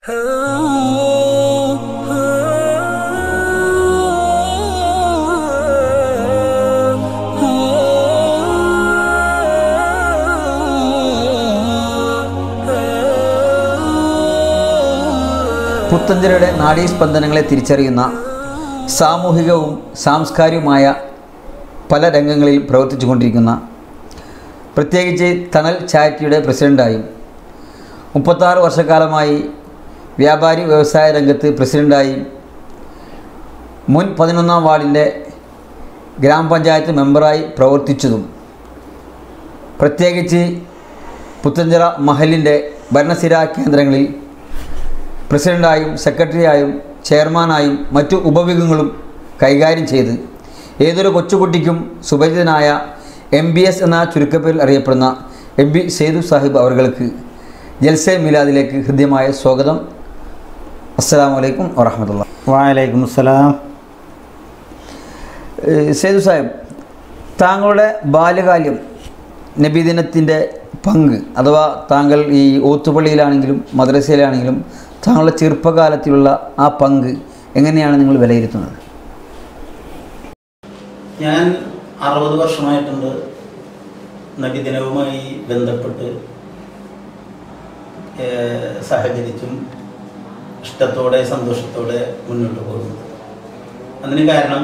പുത്തഞ്ചിറയുടെ നാഡീസ്പന്ദനങ്ങളെ തിരിച്ചറിയുന്ന സാമൂഹികവും സാംസ്കാരികവുമായ പല രംഗങ്ങളിൽ പ്രവർത്തിച്ചുകൊണ്ടിരിക്കുന്ന പ്രത്യേകിച്ച് തണൽ ചാരിറ്റിയുടെ പ്രസിഡൻ്റായും മുപ്പത്താറ് വർഷക്കാലമായി വ്യാപാരി വ്യവസായ രംഗത്ത് പ്രസിഡൻ്റായും മുൻ പതിനൊന്നാം വാർഡിൻ്റെ ഗ്രാമപഞ്ചായത്ത് മെമ്പറായി പ്രവർത്തിച്ചതും പ്രത്യേകിച്ച് പുത്തഞ്ചിറ മഹലിൻ്റെ ഭരണസ്ഥിരാ കേന്ദ്രങ്ങളിൽ പ്രസിഡൻ്റായും സെക്രട്ടറിയായും ചെയർമാനായും മറ്റു ഉപവിഭാഗങ്ങളും കൈകാര്യം ചെയ്ത് ഏതൊരു കൊച്ചുകുട്ടിക്കും സുപരിചിതനായ എം ബി എസ് എന്ന ചുരുക്കപ്പേരിൽ അറിയപ്പെടുന്ന എം ബി സേതു സാഹിബ് അവർക്ക് ജൽസെ മിലാദിലേക്ക് ഹൃദ്യമായ സ്വാഗതം അസ്സാം വലൈക്കും വറഹമത്തുള്ള വാലൈക്കും അസ്സലാം സേതു സാഹിബ് താങ്കളുടെ ബാല്യകാലം നബിദിനത്തിൻ്റെ പങ്ക് അഥവാ താങ്കൾ ഈ ഓത്തുപള്ളിയിലാണെങ്കിലും മദ്രസയിലാണെങ്കിലും താങ്കളുടെ ചെറുപ്പകാലത്തിലുള്ള ആ പങ്ക് എങ്ങനെയാണ് നിങ്ങൾ വിലയിരുത്തുന്നത് ഞാൻ അറുപത് വർഷമായിട്ടുണ്ട് നബിദിനവുമായി ബന്ധപ്പെട്ട് ഏഹ്, സഹകരിച്ചും ഇഷ്ടത്തോടെ സന്തോഷത്തോടെ മുന്നോട്ട് പോകുന്നത് അതിന് കാരണം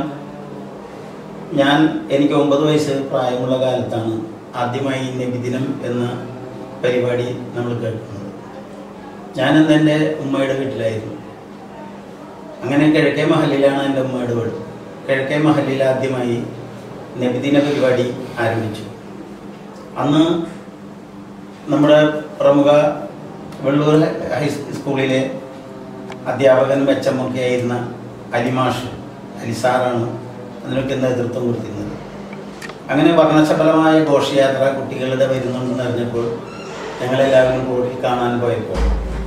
ഞാൻ എനിക്ക് ഒമ്പത് വയസ്സ് പ്രായമുള്ള കാലത്താണ് ആദ്യമായി നബിദിനം എന്ന പരിപാടി നമ്മൾ കേൾക്കുന്നത് ഞാനന്ന് എൻ്റെ ഉമ്മയുടെ വീട്ടിലായിരുന്നു അങ്ങനെ കിഴക്കേ മഹലിലാണ് എൻ്റെ ഉമ്മയുടെ വീട് കിഴക്കേ മഹലിൽ ആദ്യമായി നബിദിന പരിപാടി ആരംഭിച്ചു അന്ന് നമ്മുടെ പ്രമുഖ വെള്ളൂർ ഹൈ സ്കൂളിലെ അധ്യാപകൻ മെച്ചമൊക്കെ ആയിരുന്ന അലിമാഷ് അലിസാറാണ് അതിനൊക്കെ നേതൃത്വം കൊടുത്തിരുന്നത് അങ്ങനെ വർണ്ണശബലമായ ഘോഷയാത്ര കുട്ടികളുടെ വരുന്നുണ്ടെന്ന് അറിഞ്ഞപ്പോൾ ഞങ്ങളെല്ലാവരും റോഡിൽ കാണാൻ പോയപ്പോൾ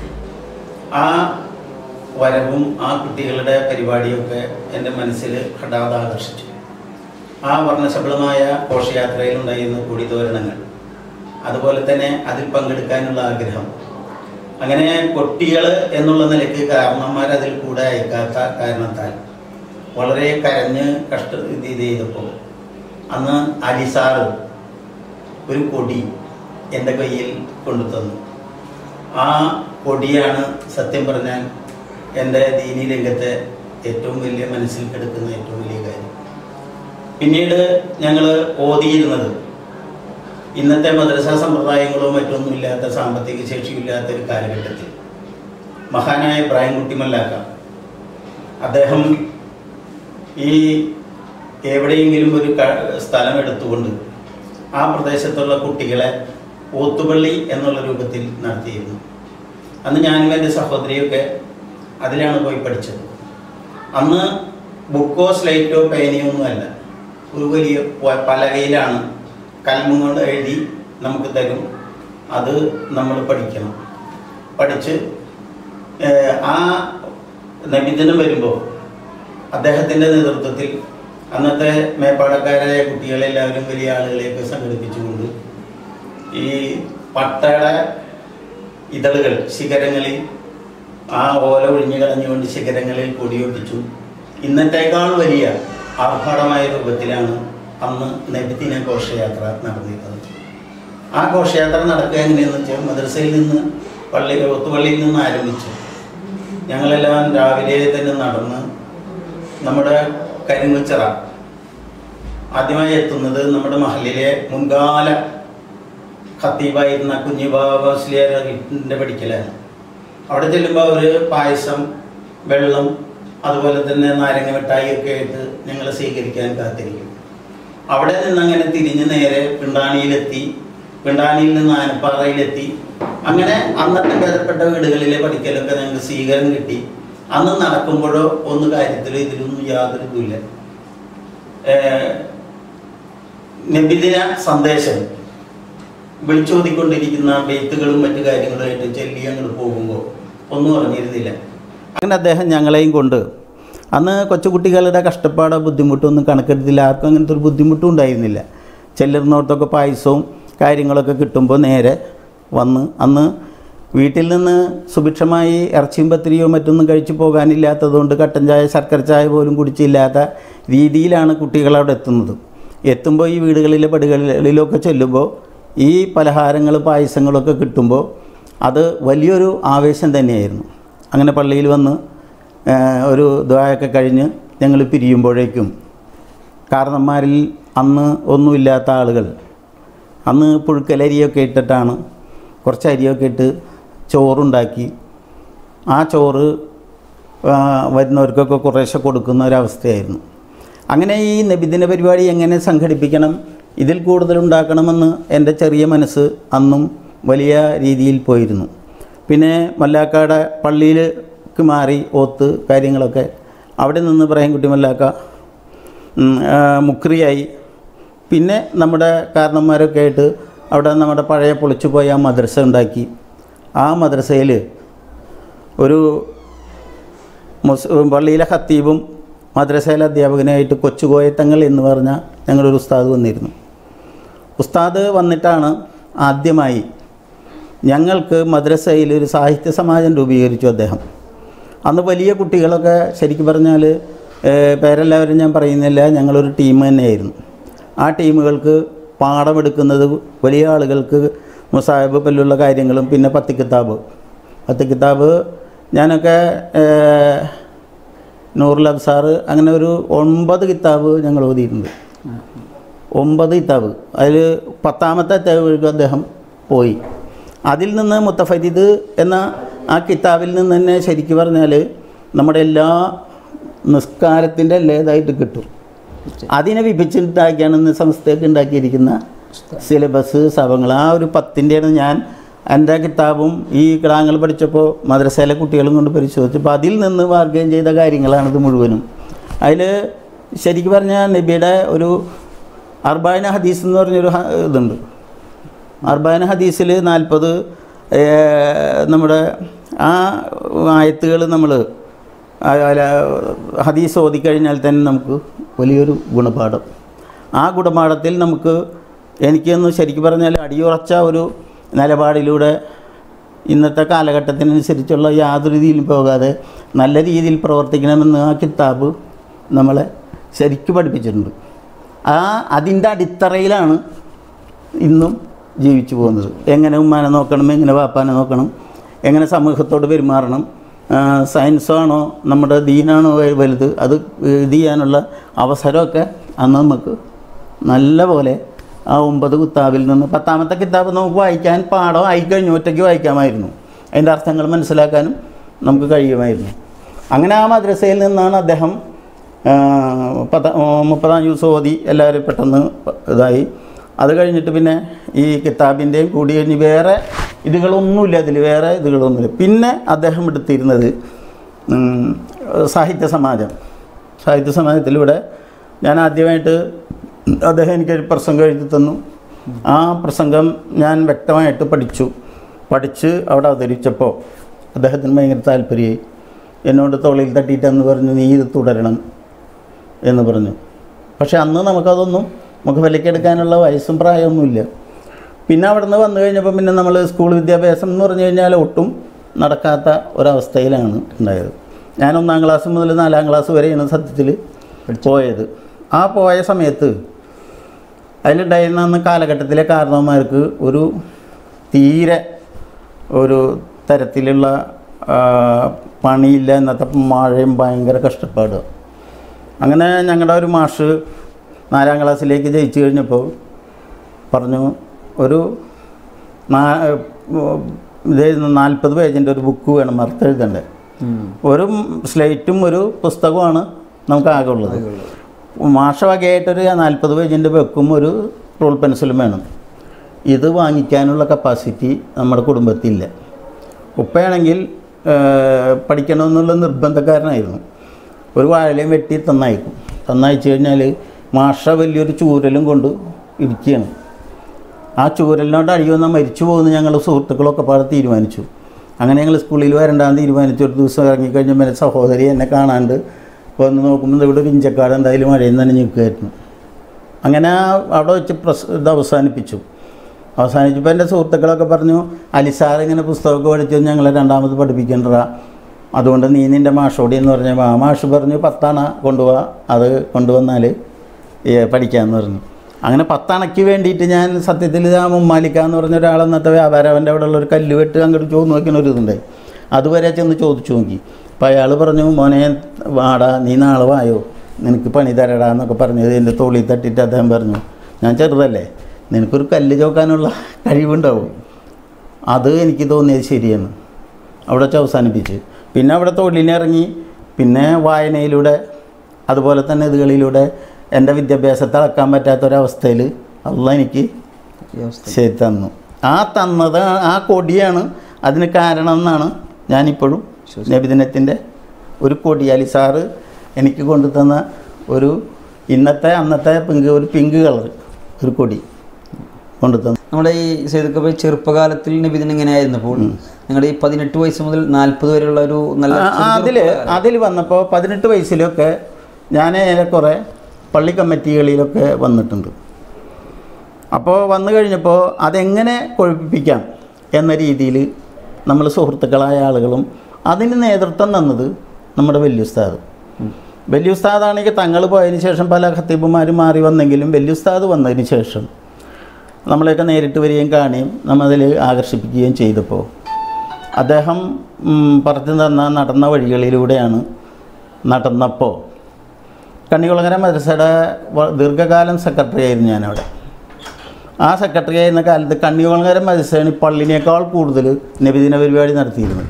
ആ വരവും ആ കുട്ടികളുടെ പരിപാടിയൊക്കെ എൻ്റെ മനസ്സിൽ ഹഠാത് ആകർഷിച്ചു ആ വർണ്ണശബളമായ ഘോഷയാത്രയിൽ ഉണ്ടായിരുന്ന കൊടിതോരണങ്ങൾ അതുപോലെ തന്നെ അതിൽ പങ്കെടുക്കാനുള്ള ആഗ്രഹം അങ്ങനെ കുട്ടികൾ എന്നുള്ള നിലയ്ക്ക് കാരണന്മാർ അതിൽ കൂടെ അയക്കാത്ത കാരണത്താൽ വളരെ കരഞ്ഞ് കഷ്ട ഇത് ചെയ്തപ്പോൾ അന്ന് അലിസാറ് ഒരു കൊടി എൻ്റെ കയ്യിൽ കൊണ്ടുതന്നു ആ കൊടിയാണ് സത്യം പറഞ്ഞാൽ എൻ്റെ ദീനി രംഗത്തെ ഏറ്റവും വലിയ മനസ്സിൽ കിടക്കുന്ന ഏറ്റവും വലിയ കാര്യം പിന്നീട് ഞങ്ങൾ ഓതിയിരുന്നത് ഇന്നത്തെ മദ്രസ സമ്പ്രദായങ്ങളോ മറ്റൊന്നും ഇല്ലാത്ത സാമ്പത്തിക ശേഷിയില്ലാത്ത ഒരു കാലഘട്ടത്തിൽ മഹാനായ ഇബ്രാഹിം കുട്ടി മല്ലാക്ക അദ്ദേഹം ഈ എവിടെയെങ്കിലും ഒരു ക- സ്ഥലം എടുത്തുകൊണ്ട് ആ പ്രദേശത്തുള്ള കുട്ടികളെ ഓത്തുപള്ളി എന്നുള്ള രൂപത്തിൽ നടത്തിയിരുന്നു അന്ന് ഞാനും എൻ്റെ സഹോദരിയൊക്കെ അതിലാണ് പോയി പഠിച്ചത് അന്ന് ബുക്കോ സ്ലേറ്റോ പേനയോ ഒന്നുമല്ല ഒരു വലിയ പ- പലകയിലാണ് കൽമും കൊണ്ട് എഴുതി നമുക്ക് തരും അത് നമ്മൾ പഠിക്കണം പഠിച്ച് ഏഹ്, ആ നബിദിനം വരുമ്പോൾ അദ്ദേഹത്തിൻ്റെ നേതൃത്വത്തിൽ അന്നത്തെ മേപ്പാടക്കാരായ കുട്ടികളെല്ലാവരും വലിയ ആളുകളെയൊക്കെ സംഘടിപ്പിച്ചുകൊണ്ട് ഈ പട്ടയുടെ ഇതളുകൾ ശിഖരങ്ങളിൽ ആ ഓല ഒഴിഞ്ഞു കളഞ്ഞുകൊണ്ട് ശിഖരങ്ങളിൽ കൊടിയൊട്ടിച്ചു ഇന്നത്തേക്കാൾ വലിയ ആർഭാടമായ രൂപത്തിലാണ് അന്ന് നബിദിന ഘോഷയാത്ര നടന്നിരുന്നത് ആ ഘോഷയാത്ര നടക്കുക എങ്ങനെയെന്ന് വെച്ചാൽ മദ്രസയിൽ നിന്ന് പള്ളി ഒത്തുപള്ളിയിൽ നിന്ന് ആരംഭിച്ചു ഞങ്ങളെല്ലാം രാവിലെ തന്നെ നടന്ന് നമ്മുടെ കരിങ്ങുച്ചിറ ആദ്യമായി എത്തുന്നത് നമ്മുടെ മഹലിലെ മുൻകാല ഖത്തീബായിരുന്ന കുഞ്ഞിബാബാസ്ലിയാറിന്റെ പഠിക്കലാണ് അവിടെ ചെല്ലുമ്പോൾ അവർ പായസം വെള്ളം അതുപോലെ തന്നെ നാരങ്ങ മിഠായി ഒക്കെ ആയിട്ട് ഞങ്ങളെ സ്വീകരിക്കാൻ കാത്തിരിക്കും അവിടെ നിന്ന് അങ്ങനെ തിരിഞ്ഞ് നേരെ പിണ്ടാണിയിലെത്തി പിണ്ടാണിയിൽ നിന്ന് ആനപ്പാറയിലെത്തി അങ്ങനെ അന്നത്തെ ഭേദപ്പെട്ട വീടുകളിലെ പഠിക്കലൊക്കെ ഞങ്ങൾക്ക് സ്വീകരണം കിട്ടി അന്ന് നടക്കുമ്പോഴോ ഒന്ന് കാര്യത്തിലോ ഇതിലൊന്നും യാതൊരു ഇതുമില്ല ഏഹ് നബിദിന സന്ദേശം വിളിച്ചോതിക്കൊണ്ടിരിക്കുന്ന ബെയ്ത്തുകളും മറ്റു കാര്യങ്ങളുമായിട്ട് ചൊല്ലി അങ്ങോട്ട് പോകുമ്പോൾ ഒന്നും അറിഞ്ഞിരുന്നില്ല അങ്ങനെ അദ്ദേഹം ഞങ്ങളെയും കൊണ്ട് അന്ന് കൊച്ചുകുട്ടികളുടെ കഷ്ടപ്പാടോ ബുദ്ധിമുട്ടൊന്നും കണക്കെടുത്തില്ല ആർക്കും അങ്ങനത്തെ ഒരു ബുദ്ധിമുട്ടും ഉണ്ടായിരുന്നില്ല ചെല്ലുന്നിടത്തൊക്കെ പായസവും കാര്യങ്ങളൊക്കെ കിട്ടുമ്പോൾ നേരെ വന്ന് അന്ന് വീട്ടിൽ നിന്ന് സുഭിക്ഷമായി ഇറച്ചിയും പത്തിരിയോ മറ്റൊന്നും കഴിച്ചു പോകാനില്ലാത്തതുകൊണ്ട് കട്ടൻ ചായ ശർക്കര ചായ പോലും കുടിച്ചില്ലാത്ത രീതിയിലാണ് കുട്ടികൾ അവിടെ എത്തുന്നത് എത്തുമ്പോൾ ഈ വീടുകളിലെ പടികളിലൊക്കെ ചെല്ലുമ്പോൾ ഈ പലഹാരങ്ങൾ പായസങ്ങളൊക്കെ കിട്ടുമ്പോൾ അത് വലിയൊരു ആവേശം തന്നെയായിരുന്നു അങ്ങനെ പള്ളിയിൽ വന്ന് ആ, ഒരു ദ്വായൊക്കെ കഴിഞ്ഞ് ഞങ്ങൾ പിരിയുമ്പോഴേക്കും കാരണന്മാരിൽ അന്ന് ഒന്നുമില്ലാത്ത ആളുകൾ അന്ന് പുഴുക്കലരിയൊക്കെ ഇട്ടിട്ടാണ് കുറച്ച് അരിയൊക്കെ ഇട്ട് ചോറുണ്ടാക്കി ആ ചോറ് ആ, വരുന്നവർക്കൊക്കെ കുറേശ്ശെ കൊടുക്കുന്ന ഒരവസ്ഥയായിരുന്നു അങ്ങനെ ഈ നബിദിന പരിപാടി എങ്ങനെ സംഘടിപ്പിക്കണം ഇതിൽ കൂടുതൽ ഉണ്ടാക്കണമെന്ന് എൻ്റെ ചെറിയ മനസ്സ് അന്നും വലിയ രീതിയിൽ പോയിരുന്നു പിന്നെ മല്ലാക്കാട് പള്ളിയിലേക്ക് മാറി ഓത്ത് കാര്യങ്ങളൊക്കെ അവിടെ നിന്ന് ഇബ്രാഹിംകുട്ടി മല്ലാക്ക ഉം, ആ, മുക്രിയായി പിന്നെ നമ്മുടെ കാരണന്മാരൊക്കെ ആയിട്ട് അവിടെ നമ്മുടെ പഴയ പൊളിച്ചു പോയ ആ മദ്രസ ഉണ്ടാക്കി ആ മദ്രസയിൽ ഒരു മുസ് പള്ളിയിലെ ഖത്തീബും മദ്രസയിലെ അധ്യാപകനായിട്ട് കൊച്ചുകോയത്തങ്ങൾ എന്ന് പറഞ്ഞ ഞങ്ങളൊരു ഉസ്താദ് വന്നിരുന്നു ഉസ്താദ് വന്നിട്ടാണ് ആദ്യമായി ഞങ്ങൾക്ക് മദ്രസയിൽ ഒരു സാഹിത്യ സമാജം രൂപീകരിച്ചു അദ്ദേഹം അന്ന് വലിയ കുട്ടികളൊക്കെ ശരിക്കും പറഞ്ഞാൽ ഏഹ്, പേരെല്ലാവരും ഞാൻ പറയുന്നില്ല ഞങ്ങളൊരു ടീം തന്നെയായിരുന്നു ആ ടീമുകൾക്ക് പാഠമെടുക്കുന്നത് വലിയ ആളുകൾക്ക് മുസാഹിബ് പോലുള്ള കാര്യങ്ങളും പിന്നെ പത്ത് കിതാബ് പത്ത് കിതാബ് ഞാനൊക്കെ ഏഹ്, നൂറുൽ അബ്സാർ അങ്ങനെ ഒരു ഒമ്പത് കിതാബ് ഞങ്ങൾ ഓതിയിട്ടുണ്ട് ഒമ്പത് കിതാബ് അതിൽ പത്താമത്തെ തെളിവ് അദ്ദേഹം പോയി അതിൽ നിന്ന് മുത്തഫരീദ് എന്ന ആ കിതാബിൽ നിന്ന് തന്നെ ശരിക്കും പറഞ്ഞാൽ നമ്മുടെ എല്ലാ നിസ്കാരത്തിൻ്റെ എല്ലേതായിട്ട് കിട്ടും അതിനെ വിഭജിച്ചിട്ടാക്കിയാണ് ഇന്ന് സംസ്ഥയൊക്കെ ഉണ്ടാക്കിയിരിക്കുന്ന സിലബസ് സഭങ്ങൾ ആ ഒരു പത്തിൻ്റെയാണ് ഞാൻ എൻ്റെ കിതാബും ഈ കിടാങ്ങൾ പഠിച്ചപ്പോൾ മദ്രസയിലെ കുട്ടികളും കൊണ്ട് പരിശോധിച്ചപ്പോൾ അതിൽ നിന്ന് മാർഗം ചെയ്ത കാര്യങ്ങളാണിത് മുഴുവനും അതിൽ ശരിക്കും പറഞ്ഞാൽ നബിയുടെ ഒരു അർബായന ഹദീസ് എന്ന് പറഞ്ഞൊരു ഹ- ഇതുണ്ട് അർബാന ഹദീസിൽ നാൽപ്പത് നമ്മുടെ ആ ആയത്തുകൾ നമ്മൾ ഹദീസ് ഓതിക്കഴിഞ്ഞാൽ തന്നെ നമുക്ക് വലിയൊരു ഗുണപാഠം ആ ഗുണപാഠത്തിൽ നമുക്ക് എനിക്കൊന്ന് ശരിക്കും പറഞ്ഞാൽ അടിയുറച്ച ഒരു നിലപാടിലൂടെ ഇന്നത്തെ കാലഘട്ടത്തിനനുസരിച്ചുള്ള യാതൊരു രീതിയിലും പോകാതെ നല്ല രീതിയിൽ പ്രവർത്തിക്കണമെന്ന് ആ കിതാബ് നമ്മളെ ശരിക്കും പഠിപ്പിച്ചിട്ടുണ്ട് ആ അതിൻ്റെ അടിത്തറയിലാണ് ഇന്നും ജീവിച്ചു പോകുന്നത് എങ്ങനെ ഉമ്മാനെ നോക്കണം എങ്ങനെ വാപ്പാനെ നോക്കണം എങ്ങനെ സമൂഹത്തോട് പെരുമാറണം ആ, സയൻസാണോ നമ്മുടെ ദീനാണോ വ- വലുത് അത് ഇത് ചെയ്യാനുള്ള അവസരമൊക്കെ അന്ന് നമുക്ക് നല്ല പോലെ ആ ഒമ്പത് കിതാബിൽ നിന്ന് പത്താമത്തെ കിതാബ് നമുക്ക് വായിക്കാൻ പാഠം ആയിക്കഴിഞ്ഞു ഒറ്റയ്ക്ക് വായിക്കാമായിരുന്നു അതിൻ്റെ അർത്ഥങ്ങൾ മനസ്സിലാക്കാനും നമുക്ക് കഴിയുമായിരുന്നു അങ്ങനെ ആ മദ്രസയിൽ നിന്നാണ് അദ്ദേഹം ആ, പത്ത മുപ്പതാം ജ്യൂസ് ഓതി എല്ലാവരും പെട്ടെന്ന് ഇതായി അത് കഴിഞ്ഞിട്ട് പിന്നെ ഈ കിതാബിൻ്റെയും കൂടി കഴിഞ്ഞ് വേറെ ഇതുകളൊന്നുമില്ല അതിൽ വേറെ ഇതുകളൊന്നുമില്ല പിന്നെ അദ്ദേഹം എടുത്തിരുന്നത് ഉം, സാഹിത്യ സമാജം സാഹിത്യ സമാജത്തിലൂടെ ഞാൻ ആദ്യമായിട്ട് അദ്ദേഹം എനിക്കൊരു പ്രസംഗം എഴുതി തന്നു ആ പ്രസംഗം ഞാൻ വ്യക്തമായിട്ട് പഠിച്ചു പഠിച്ച് അവിടെ അവതരിച്ചപ്പോൾ അദ്ദേഹത്തിന് ഭയങ്കര താല്പര്യമായി എന്നോട് തോളിൽ തട്ടിയിട്ടെന്ന് പറഞ്ഞു നീ ഇത് തുടരണം എന്ന് പറഞ്ഞു പക്ഷെ അന്ന് നമുക്കതൊന്നും മുഖവിലക്കെടുക്കാനുള്ള വയസ്സും പ്രായമൊന്നുമില്ല പിന്നെ അവിടെ നിന്ന് വന്നു കഴിഞ്ഞപ്പോൾ പിന്നെ നമ്മൾ സ്കൂൾ വിദ്യാഭ്യാസം എന്ന് പറഞ്ഞു കഴിഞ്ഞാൽ ഒട്ടും നടക്കാത്ത ഒരവസ്ഥയിലാണ് ഉണ്ടായത് ഞാൻ ഒന്നാം ക്ലാസ് മുതൽ നാലാം ക്ലാസ് വരെയാണ് സത്യത്തിൽ പോയത് ആ പോയ സമയത്ത് അതിലുണ്ടായിരുന്ന അന്ന് കാലഘട്ടത്തിലെ കാരണവന്മാർക്ക് ഒരു തീരെ ഒരു തരത്തിലുള്ള ആ, പണിയില്ല ഇന്നത്തെ മഴയും ഭയങ്കര കഷ്ടപ്പാട് അങ്ങനെ ഞങ്ങളുടെ ഒരു മാഷ് നാലാം ക്ലാസ്സിലേക്ക് ജയിച്ചു കഴിഞ്ഞപ്പോൾ പറഞ്ഞു ഒരു നാ ഇത് നാൽപ്പത് പേജിൻ്റെ ഒരു ബുക്ക് വേണം അർത്ഥം എഴുതണ്ടേ ഒരു സ്ലേറ്റും ഒരു പുസ്തകമാണ് നമുക്ക് ആകെ ഉള്ളത് മാഷ വകയായിട്ടൊരു നാൽപ്പത് പേജിൻ്റെ ബുക്കും ഒരു റൂൾ പെൻസിലും വേണം ഇത് വാങ്ങിക്കാനുള്ള കപ്പാസിറ്റി നമ്മുടെ കുടുംബത്തില്ല ഉപ്പയാണെങ്കിൽ ഏഹ്, പഠിക്കണമെന്നുള്ള നിർബന്ധക്കാരനായിരുന്നു ഒരു വാഴലയും വെട്ടി തന്നയക്കും തന്നയച്ചു കഴിഞ്ഞാൽ മാഷ വലിയൊരു ചൂരലും കൊണ്ട് ഇരിക്കുകയാണ് ആ ചൂരലിനോട് അടി വന്നാൽ മരിച്ചു പോകുന്ന ഞങ്ങൾ സുഹൃത്തുക്കളൊക്കെ പാടെ തീരുമാനിച്ചു അങ്ങനെ ഞങ്ങൾ സ്കൂളിൽ വരണ്ടാന്ന് തീരുമാനിച്ചു ഒരു ദിവസം ഇറങ്ങിക്കഴിഞ്ഞപ്പോൾ എൻ്റെ സഹോദരി എന്നെ കാണാണ്ട് വന്ന് നോക്കുമ്പോൾ ഇവിടെ ഒരു ഇഞ്ചക്കാട് എന്തായാലും മഴയിൽ തന്നെ നിൽക്കുമായിരുന്നു അങ്ങനെ ആ അവിടെ വെച്ച് പ്രസ് ഇത് അവസാനിപ്പിച്ചു അവസാനിച്ചപ്പോൾ എൻ്റെ സുഹൃത്തുക്കളൊക്കെ പറഞ്ഞു അലിസാർ ഇങ്ങനെ പുസ്തകമൊക്കെ പഠിച്ചു ഞങ്ങളെ രണ്ടാമത് പഠിപ്പിക്കേണ്ടതാ അതുകൊണ്ട് നീ നിൻ്റെ മാഷോടി എന്ന് പറഞ്ഞപ്പോൾ ആ മാഷ് പറഞ്ഞു പത്തണ കൊണ്ടുപോവാ അത് കൊണ്ടുവന്നാൽ പഠിക്കാമെന്ന് പറഞ്ഞു അങ്ങനെ പത്തണയ്ക്ക് വേണ്ടിയിട്ട് ഞാൻ സത്യത്തിൽ ആ മുമ്മാലിക്ക എന്ന് പറഞ്ഞ ഒരാൾ അന്നത്തെ വ്യാപാരം അവൻ്റെ അവിടെ ഉള്ള ഒരു കല്ല് വെട്ട് അങ്ങോട്ട് ചോദിച്ചു നോക്കുന്ന ഒരു ഇതുണ്ടായി അതുവരെ ചെന്ന് ചോദിച്ചു നോക്കി അപ്പോൾ അയാൾ പറഞ്ഞു മോനെ വാടാ നീ നാളെ വായോ നിനക്ക് പണി തരടാ എന്നൊക്കെ പറഞ്ഞത് എൻ്റെ തോളിൽ തട്ടിയിട്ട് അദ്ദേഹം പറഞ്ഞു ഞാൻ ചെറുതല്ലേ നിനക്കൊരു കല്ല് ചോക്കാനുള്ള കഴിവുണ്ടാവും അത് എനിക്ക് തോന്നിയത് ശരിയെന്ന് അവിടെ വെച്ച് അവസാനിപ്പിച്ച് പിന്നെ അവിടെ തൊഴിലിനിറങ്ങി പിന്നെ വായനയിലൂടെ അതുപോലെ തന്നെ ഇതുകളിലൂടെ എൻ്റെ വിദ്യാഭ്യാസത്തെ അളക്കാൻ പറ്റാത്തൊരവസ്ഥയിൽ അള്ള എനിക്ക് ഈ അവസ്ഥ ശരി തന്നു ആ തന്നത് ആ കൊടിയാണ് അതിന് കാരണം എന്നാണ് ഞാനിപ്പോഴും നബിദിനത്തിൻ്റെ ഒരു കൊടി അലി സാറ് എനിക്ക് കൊണ്ടു തന്ന ഒരു ഇന്നത്തെ അന്നത്തെ പിങ്ക് ഒരു പിങ്ക് കളർ ഒരു കൊടി കൊണ്ടു തന്നു നമ്മുടെ ഈ സൈദക്കബ ചെറുപ്പകാലത്തിൽ നബിദിൻ എങ്ങനെയായിരുന്നു അപ്പോൾ നിങ്ങളുടെ ഈ പതിനെട്ട് വയസ്സ് മുതൽ നാൽപ്പത് വരെയുള്ള ഒരു നല്ല അതിൽ അതിൽ വന്നപ്പോൾ പതിനെട്ട് വയസ്സിലൊക്കെ ഞാൻ ഏറെക്കുറെ പള്ളി കമ്മിറ്റികളിലൊക്കെ വന്നിട്ടുണ്ട് അപ്പോൾ വന്നു കഴിഞ്ഞപ്പോൾ അതെങ്ങനെ കൊഴുപ്പിക്കാം എന്ന രീതിയിൽ നമ്മൾ സുഹൃത്തുക്കളായ ആളുകളും അതിന് നേതൃത്വം തന്നത് നമ്മുടെ വല്യുസ്താദ് വല്യുസ്താദാണെങ്കിൽ തങ്ങൾ പോയതിന് ശേഷം പല ഖത്തീബുമാരും മാറി വന്നെങ്കിലും വല്യുസ്താദ് വന്നതിന് ശേഷം നമ്മളെയൊക്കെ നേരിട്ട് വരികയും കാണുകയും നമ്മതിൽ ആകർഷിപ്പിക്കുകയും ചെയ്തപ്പോൾ അദ്ദേഹം ഉം, പറഞ്ഞു തന്ന നടന്ന വഴികളിലൂടെയാണ് നടന്നപ്പോൾ കണ്ണികുളങ്ങര മദ്രസയുടെ വ- ദീർഘകാലം സെക്രട്ടറി ആയിരുന്നു ഞാനവിടെ ആ സെക്രട്ടറി ആയിരുന്ന കാലത്ത് കണ്ണികുളങ്ങര മദ്രസയാണ് ഈ പള്ളിനേക്കാൾ കൂടുതൽ നബിദിന പരിപാടി നടത്തിയിരുന്നത്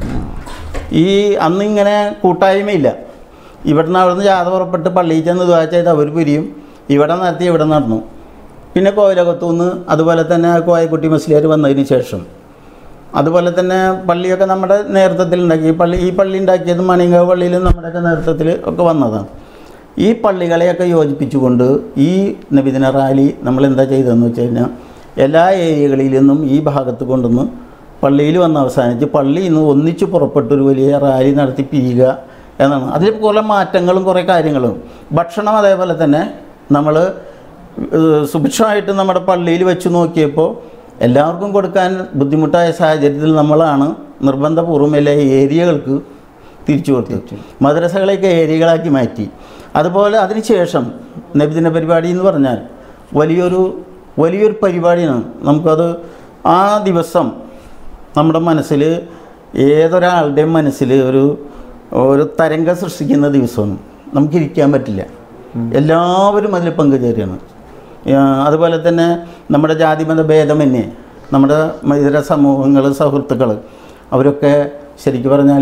ഈ അന്ന് ഇങ്ങനെ കൂട്ടായ്മയില്ല ഇവിടുന്ന് അവിടുന്ന് ജാഥ പുറപ്പെട്ട് പള്ളിയിൽ ചെന്ന് ദുവാ ചെയ്ത് അവർ പിരിയും ഇവിടെ നടത്തി ഇവിടെ നടന്നു പിന്നെ കോവിലകത്തുനിന്ന് അതുപോലെ തന്നെ കോയക്കുട്ടി മസ്ലിയാർ വന്നതിന് ശേഷം അതുപോലെ തന്നെ പള്ളിയൊക്കെ നമ്മുടെ നേതൃത്വത്തിൽ ഉണ്ടാക്കി ഈ പള്ളി ഈ പള്ളി ഉണ്ടാക്കിയത് മണിങ്കാവ് പള്ളിയിലും നമ്മുടെയൊക്കെ നേതൃത്വത്തിൽ ഒക്കെ വന്നതാണ് ഈ പള്ളികളെയൊക്കെ യോജിപ്പിച്ചുകൊണ്ട് ഈ നബിദിന റാലി നമ്മൾ എന്താ ചെയ്തതെന്ന് വെച്ച് കഴിഞ്ഞാൽ എല്ലാ ഏരിയകളിൽ നിന്നും ഈ ഭാഗത്ത് കൊണ്ടുവന്ന് പള്ളിയിൽ വന്ന് അവസാനിച്ച് പള്ളിയിൽ നിന്ന് ഒന്നിച്ച് പുറപ്പെട്ടൊരു വലിയ റാലി നടത്തി പിരിയുക എന്നാണ് അതിൽ കുറേ മാറ്റങ്ങളും കുറേ കാര്യങ്ങളും ഭക്ഷണം അതേപോലെ തന്നെ നമ്മൾ സുഭിക്ഷമായിട്ട് നമ്മുടെ പള്ളിയിൽ വെച്ച് നോക്കിയപ്പോൾ എല്ലാവർക്കും കൊടുക്കാൻ ബുദ്ധിമുട്ടായ സാഹചര്യത്തിൽ നമ്മളാണ് നിർബന്ധപൂർവ്വം എല്ലാ ഏരിയകൾക്ക് തിരിച്ചു കൊടുത്തു മദ്രസകളെയൊക്കെ ഏരിയകളാക്കി മാറ്റി അതുപോലെ അതിനുശേഷം നബിദിന പരിപാടി എന്ന് പറഞ്ഞാൽ വലിയൊരു വലിയൊരു പരിപാടിയാണ് നമുക്കത് ആ ദിവസം നമ്മുടെ മനസ്സിൽ ഏതൊരാളുടെയും മനസ്സിൽ ഒരു ഒരു തരംഗം സൃഷ്ടിക്കുന്ന ദിവസമാണ് നമുക്കിരിക്കാൻ പറ്റില്ല എല്ലാവരും അതിൽ പങ്കുചേരുകയാണ് ആ, അതുപോലെ തന്നെ നമ്മുടെ ജാതിമത ഭേദമന്യേ നമ്മുടെ ഇതര സമൂഹങ്ങൾ സുഹൃത്തുക്കൾ അവരൊക്കെ ശരിക്കും പറഞ്ഞാൽ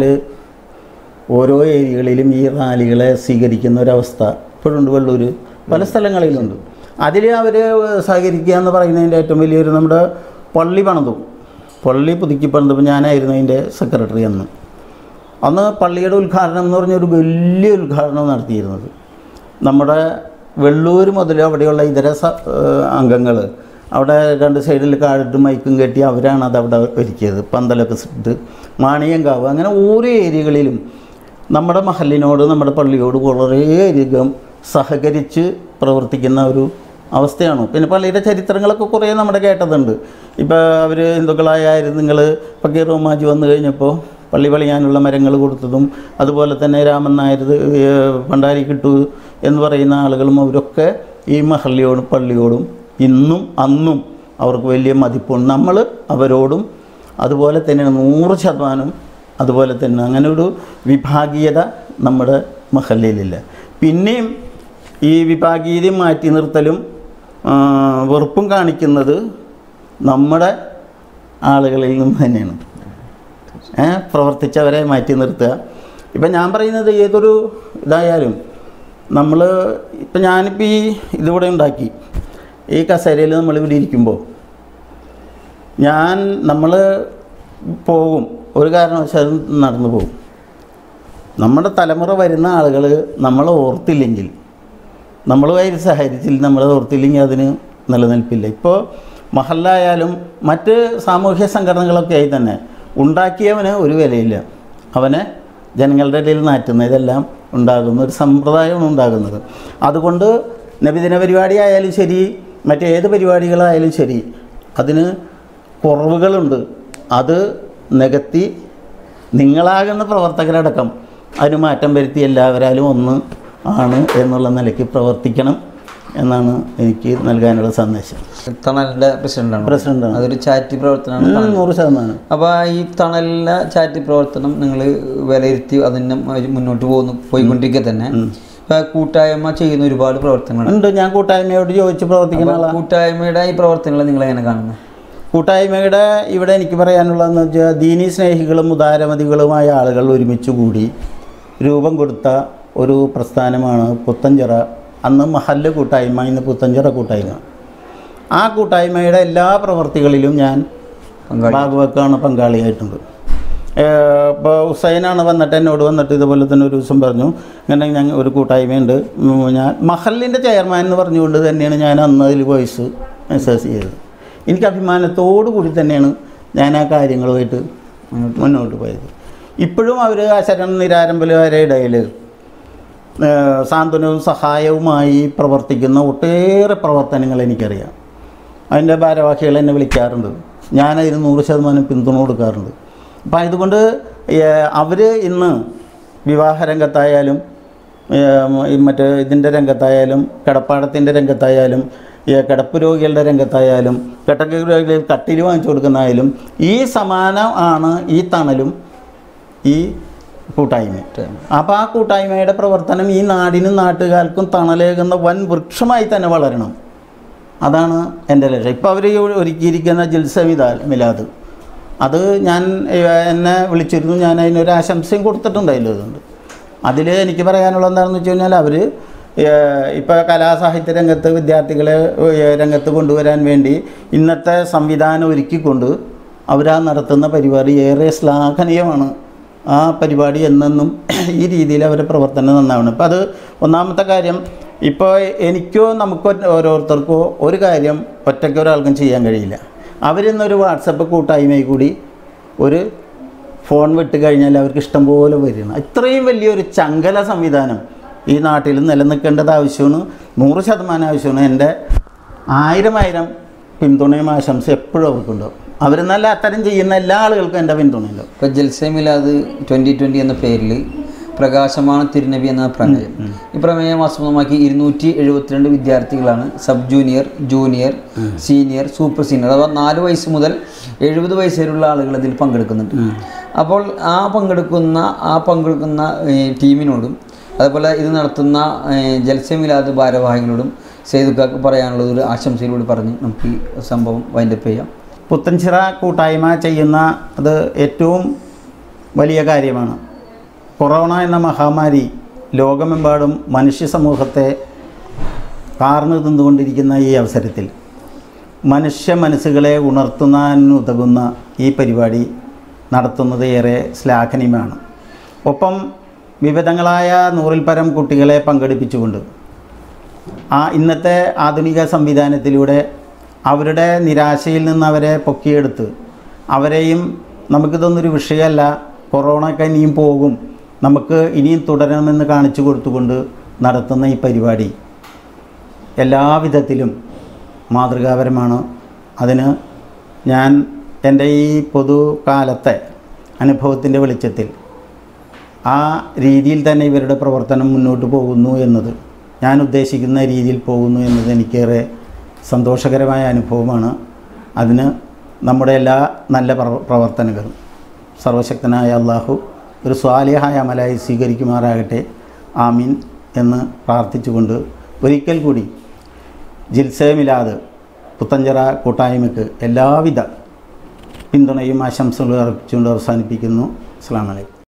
ഓരോ ഏരിയകളിലും ഈ റാലികളെ സ്വീകരിക്കുന്ന ഒരവസ്ഥ ഇപ്പോഴുണ്ട് വെള്ളൂർ പല സ്ഥലങ്ങളിലുണ്ട് അതിൽ അവർ സഹകരിക്കുക എന്ന് പറയുന്നതിൻ്റെ ഏറ്റവും വലിയൊരു നമ്മുടെ പള്ളി പണിതു പള്ളി പുതുക്കി പണിതപ്പോൾ ഞാനായിരുന്നു അതിൻ്റെ സെക്രട്ടറി അന്ന് അന്ന് പള്ളിയുടെ ഉദ്ഘാടനം എന്ന് പറഞ്ഞൊരു വലിയ ഉദ്ഘാടനം നടത്തിയിരുന്നത് നമ്മുടെ വെള്ളൂർ മുതൽ അവിടെയുള്ള ഇതര അംഗങ്ങൾ അവിടെ രണ്ട് സൈഡിൽ കാടിട്ട് മൈക്കും കെട്ടി അവരാണ് അത് അവിടെ ഒരുക്കിയത് പന്തലൊക്കെ ഇട്ട് മാണിയങ്കാവ് അങ്ങനെ ഓരോ ഏരിയകളിലും നമ്മുടെ മഹലിനോട് നമ്മുടെ പള്ളിയോട് വളരെയധികം സഹകരിച്ച് പ്രവർത്തിക്കുന്ന ഒരു അവസ്ഥയാണ് പിന്നെ പള്ളിയുടെ ചരിത്രങ്ങളൊക്കെ കുറേ നമ്മുടെ കേട്ടതുണ്ട് ഇപ്പോൾ അവർ ഹിന്ദുക്കളായാലും നിങ്ങൾ ഫക്കീർ റഹ്മാജി വന്നു കഴിഞ്ഞപ്പോൾ പള്ളി പണിയാനുള്ള മരങ്ങൾ കൊടുത്തതും അതുപോലെ തന്നെ രാമൻ നായർ ഏഹ്, ഭണ്ഡാരി കിട്ടു എന്ന് പറയുന്ന ആളുകളും അവരൊക്കെ ഈ മഹല്ലിയോടും പള്ളിയോടും ഇന്നും അന്നും അവർക്ക് വലിയ മതിപ്പുണ്ട് നമ്മൾ അവരോടും അതുപോലെ തന്നെ നൂറ് ശതമാനം അതുപോലെ തന്നെ അങ്ങനെ ഒരു വിഭാഗീയത നമ്മുടെ മഹല്ലയിലില്ല പിന്നെയും ഈ വിഭാഗീയത മാറ്റി നിർത്തലും ആ, വെറുപ്പും കാണിക്കുന്നത് നമ്മുടെ ആളുകളിൽ നിന്ന് തന്നെയാണ് ഏ, പ്രവർത്തിച്ചവരെ മാറ്റി നിർത്തുക ഇപ്പം ഞാൻ പറയുന്നത് ഏതൊരു ഇതായാലും നമ്മൾ ഇപ്പം ഞാനിപ്പോൾ ഈ ഇതിവിടെ ഉണ്ടാക്കി ഈ കസേരയിൽ നമ്മളിവിടെ ഇരിക്കുമ്പോൾ ഞാൻ നമ്മൾ പോകും ഒരു കാരണവശാലും നടന്നു പോകും നമ്മുടെ തലമുറ വരുന്ന ആളുകൾ നമ്മളെ ഓർത്തില്ലെങ്കിൽ നമ്മളുമായി സഹകരിച്ചില്ല നമ്മളെ ഓർത്തില്ലെങ്കിൽ അതിന് നിലനിൽപ്പില്ല ഇപ്പോൾ മഹല്ലായാലും മറ്റ് സാമൂഹ്യ സംഘടനകളൊക്കെ ആയി തന്നെ ഉണ്ടാക്കിയവന് ഒരു വിലയില്ല അവനെ ജനങ്ങളുടെ ഇടയിൽ നാറ്റുന്ന ഇതെല്ലാം ഉണ്ടാകുന്ന ഒരു സമ്പ്രദായമാണ് ഉണ്ടാകുന്നത് അതുകൊണ്ട് നബിദിന പരിപാടി ആയാലും ശരി മറ്റേത് പരിപാടികളായാലും ശരി അതിന് കുറവുകളുണ്ട് അത് നികത്തി നിങ്ങളാകുന്ന പ്രവർത്തകരടക്കം അതിന് മാറ്റം വരുത്തി എല്ലാവരാലും ഒന്ന് ആണ് എന്നുള്ള നിലയ്ക്ക് പ്രവർത്തിക്കണം എന്നാണ് എനിക്ക് നൽകാനുള്ള സന്ദേശം തണലിന്റെ പ്രസിഡന്റാണ് പ്രസിഡന്റാണ് അതൊരു ചാരിറ്റി പ്രവർത്തനമാണ് ഉം, നൂറ് ശതമാനം അപ്പോൾ ഈ തണലിലെ ചാരിറ്റി പ്രവർത്തനം നിങ്ങൾ വിലയിരുത്തി അതിന് മുന്നോട്ട് പോകുന്നു പോയിക്കൊണ്ടിരിക്കുക തന്നെ ഇപ്പൊ കൂട്ടായ്മ ചെയ്യുന്ന ഒരുപാട് പ്രവർത്തനങ്ങളുണ്ട് ഉണ്ട് ഞാൻ കൂട്ടായ്മയോട് ചോദിച്ച് പ്രവർത്തിക്കുന്ന അപ്പൊ ആളാണ് കൂട്ടായ്മയുടെ ഈ പ്രവർത്തനങ്ങൾ നിങ്ങൾ എങ്ങനെ കാണുന്നത് കൂട്ടായ്മയുടെ ഇവിടെ എനിക്ക് പറയാനുള്ളതെന്ന് വെച്ചാൽ ദീനി സ്നേഹികളും ഉദാരമതികളുമായ ആളുകൾ ഒരുമിച്ച് കൂടി രൂപം കൊടുത്ത ഒരു പ്രസ്ഥാനമാണ് പുത്തഞ്ചിറ അന്ന് മഹല്ല് കൂട്ടായ്മ ഇന്ന് പുത്തഞ്ചിറ കൂട്ടായ്മ ആ കൂട്ടായ്മയുടെ എല്ലാ പ്രവർത്തികളിലും ഞാൻ പങ്കാളി. ഭാഗവക്കാണ് പങ്കാളിയായിട്ടുണ്ട് ഇപ്പോൾ ഹുസൈനാണ് വന്നിട്ട് എന്നോട് വന്നിട്ട് ഇതുപോലെ തന്നെ ഒരു ദിവസം പറഞ്ഞു ഇങ്ങനെ ഞങ്ങൾ ഒരു കൂട്ടായ്മയുണ്ട് ഉം, ഞാൻ മഹലിൻ്റെ ചെയർമാൻ എന്ന് പറഞ്ഞുകൊണ്ട് തന്നെയാണ് ഞാൻ അന്ന് അതിൽ വോയിസ് മെസ്സേജ് ചെയ്തത് എനിക്ക് അഭിമാനത്തോടു കൂടി തന്നെയാണ് ഞാൻ ആ കാര്യങ്ങളുമായിട്ട് മുന്നോട്ട് പോയത് ഇപ്പോഴും അവർ ആ ശരണ നിരാരംഭലുകാരുടെ ഇടയിൽ സാന്ത്വനവും സഹായവുമായി പ്രവർത്തിക്കുന്ന ഒട്ടേറെ പ്രവർത്തനങ്ങൾ എനിക്കറിയാം അതിൻ്റെ ഭാരവാഹികൾ എന്നെ വിളിക്കാറുണ്ട് ഞാനതിന് നൂറ് ശതമാനം പിന്തുണ കൊടുക്കാറുണ്ട് അപ്പം അതുകൊണ്ട് അവർ ഇന്ന് വിവാഹ രംഗത്തായാലും ഏം, ഈ മറ്റേ ഇതിൻ്റെ രംഗത്തായാലും കിടപ്പാടത്തിൻ്റെ രംഗത്തായാലും ഈ കിടപ്പ് രോഗികളുടെ രംഗത്തായാലും കിടക്ക് രോഗികൾ കട്ടിൽ വാങ്ങിച്ചു കൊടുക്കുന്നതായാലും ഈ സമാനം ആണ് ഈ തണലും ഈ കൂട്ടായ്മ അപ്പോൾ ആ കൂട്ടായ്മയുടെ പ്രവർത്തനം ഈ നാടിനും നാട്ടുകാർക്കും തണലേകുന്ന വൻ വൃക്ഷമായി തന്നെ വളരണം അതാണ് എൻ്റെ ലക്ഷ്യം ഇപ്പോൾ അവർ ഒരുക്കിയിരിക്കുന്ന ജിൽസ മിതാൽ മിലാദ് അത് ഞാൻ ഏഹ്, എന്നെ വിളിച്ചിരുന്നു ഞാൻ അതിനൊരു ആശംസയും കൊടുത്തിട്ടുണ്ടായില്ല അതുകൊണ്ട് അതിൽ എനിക്ക് പറയാനുള്ളത് എന്താണെന്ന് വെച്ച് കഴിഞ്ഞാൽ അവർ ഇപ്പോൾ കലാസാഹിത്യ രംഗത്ത് വിദ്യാർത്ഥികളെ ഏഹ്, രംഗത്ത് കൊണ്ടുവരാൻ വേണ്ടി ഇന്നത്തെ സംവിധാനം ഒരുക്കിക്കൊണ്ട് അവരാ നടത്തുന്ന പരിപാടി ഏറെ ശ്ലാഘനീയമാണ് ആ പരിപാടി എന്നെന്നും ഈ രീതിയിൽ അവരുടെ പ്രവർത്തനം നന്നാവണം ഇപ്പം അത് ഒന്നാമത്തെ കാര്യം ഇപ്പോൾ എനിക്കോ നമുക്കോ ഓരോരുത്തർക്കോ ഒരു കാര്യം ഒറ്റയ്ക്ക് ഒരാൾക്കും ചെയ്യാൻ കഴിയില്ല അവരിന്നൊരു വാട്സപ്പ് കൂട്ടായ്മയിൽ കൂടി ഒരു ഫോൺ വിട്ട് കഴിഞ്ഞാൽ അവർക്ക് ഇഷ്ടം പോലെ വരണം ഇത്രയും വലിയൊരു ചങ്കല സംവിധാനം ഈ നാട്ടിൽ നിലനിൽക്കേണ്ടത് ആവശ്യമാണ് നൂറ് ശതമാനം ആവശ്യമാണ് എൻ്റെ ആയിരം ആയിരം പിന്തുണയും ആശംസ എപ്പോഴും അവർക്കുണ്ടാവും അവരെന്നല്ല അത്തരം ചെയ്യുന്ന എല്ലാ ആളുകൾക്കും എൻ്റെ പിന്തുണയുണ്ടാവും ഇപ്പൊ ജൽസെ മിലാദ് ട്വന്റി ട്വന്റി എന്ന പേരിൽ പ്രകാശമാണ് തിരുനബി എന്ന പ്രമേയം ഈ പ്രമേയം ആസ്പദമാക്കി ഇരുന്നൂറ്റി എഴുപത്തിരണ്ട് വിദ്യാർത്ഥികളാണ് sub junior junior senior super senior അഥവാ നാല് വയസ്സ് മുതൽ എഴുപത് വയസ്സ് വരെയുള്ള ആളുകൾ ഇതിൽ പങ്കെടുക്കുന്നുണ്ട് അപ്പോൾ ആ പങ്കെടുക്കുന്ന ആ പങ്കെടുക്കുന്ന ഏ, ടീമിനോടും അതുപോലെ ഇത് നടത്തുന്ന ഏ, ജൽസെ മിലാദ് ഭാരവാഹികളോടും സേതുക്കാക്ക് പറയാനുള്ളത് ഒരു ആശംസയിലൂടെ പറഞ്ഞ് നമുക്ക് ഈ സംഭവം വൈൻഡപ്പ് ചെയ്യാം പുത്തൻചിറ കൂട്ടായ്മ ചെയ്യുന്ന അത് ഏറ്റവും വലിയ കാര്യമാണ് കൊറോണ എന്ന മഹാമാരി ലോകമെമ്പാടും മനുഷ്യ സമൂഹത്തെ കാർന്നു തിന്നുകൊണ്ടിരിക്കുന്ന ഈ അവസരത്തിൽ മനുഷ്യ മനസ്സുകളെ ഉണർത്തുന്നതിനുതകുന്ന ഈ പരിപാടി നടത്തുന്നത് ഏറെ ശ്ലാഘനീയമാണ് ഒപ്പം വിവിധങ്ങളായ നൂറിൽ പരം കുട്ടികളെ പങ്കെടുപ്പിച്ചുകൊണ്ട് ആ ഇന്നത്തെ ആധുനിക സംവിധാനത്തിലൂടെ അവരുടെ നിരാശയിൽ നിന്ന് അവരെ പൊക്കിയെടുത്ത് അവരെയും നമുക്കിതൊന്നൊരു വിഷയമല്ല കൊറോണയൊക്കെ ഇനിയും പോകും നമുക്ക് ഇനിയും തുടരണമെന്ന് കാണിച്ചു കൊടുത്തുകൊണ്ട് നടത്തുന്ന ഈ പരിപാടി എല്ലാവിധത്തിലും മാതൃകാപരമാണ് അതിന് ഞാൻ എൻ്റെ ഈ പൊതുകാലത്തെ അനുഭവത്തിൻ്റെ വെളിച്ചത്തിൽ ആ രീതിയിൽ തന്നെ ഇവരുടെ പ്രവർത്തനം മുന്നോട്ട് പോകുന്നു എന്നത് ഞാൻ ഉദ്ദേശിക്കുന്ന രീതിയിൽ പോകുന്നു എന്നത് എനിക്കേറെ സന്തോഷകരമായ അനുഭവമാണ് അതിന് നമ്മുടെ എല്ലാ നല്ല പ്രവ പ്രവർത്തനങ്ങളും സർവശക്തനായ അള്ളാഹു ഒരു സ്വാലിഹായ അമലായി സ്വീകരിക്കുമാറാകട്ടെ ആമീൻ എന്ന് പ്രാർത്ഥിച്ചുകൊണ്ട് ഒരിക്കൽ കൂടി ജിൽസേ മിലാദ് പുത്തഞ്ചിറ കൂട്ടായ്മയ്ക്ക് എല്ലാവിധ പിന്തുണയും ആശംസകളും അർപ്പിച്ചുകൊണ്ട് അവസാനിപ്പിക്കുന്നു അസ്സാം വലൈക്കും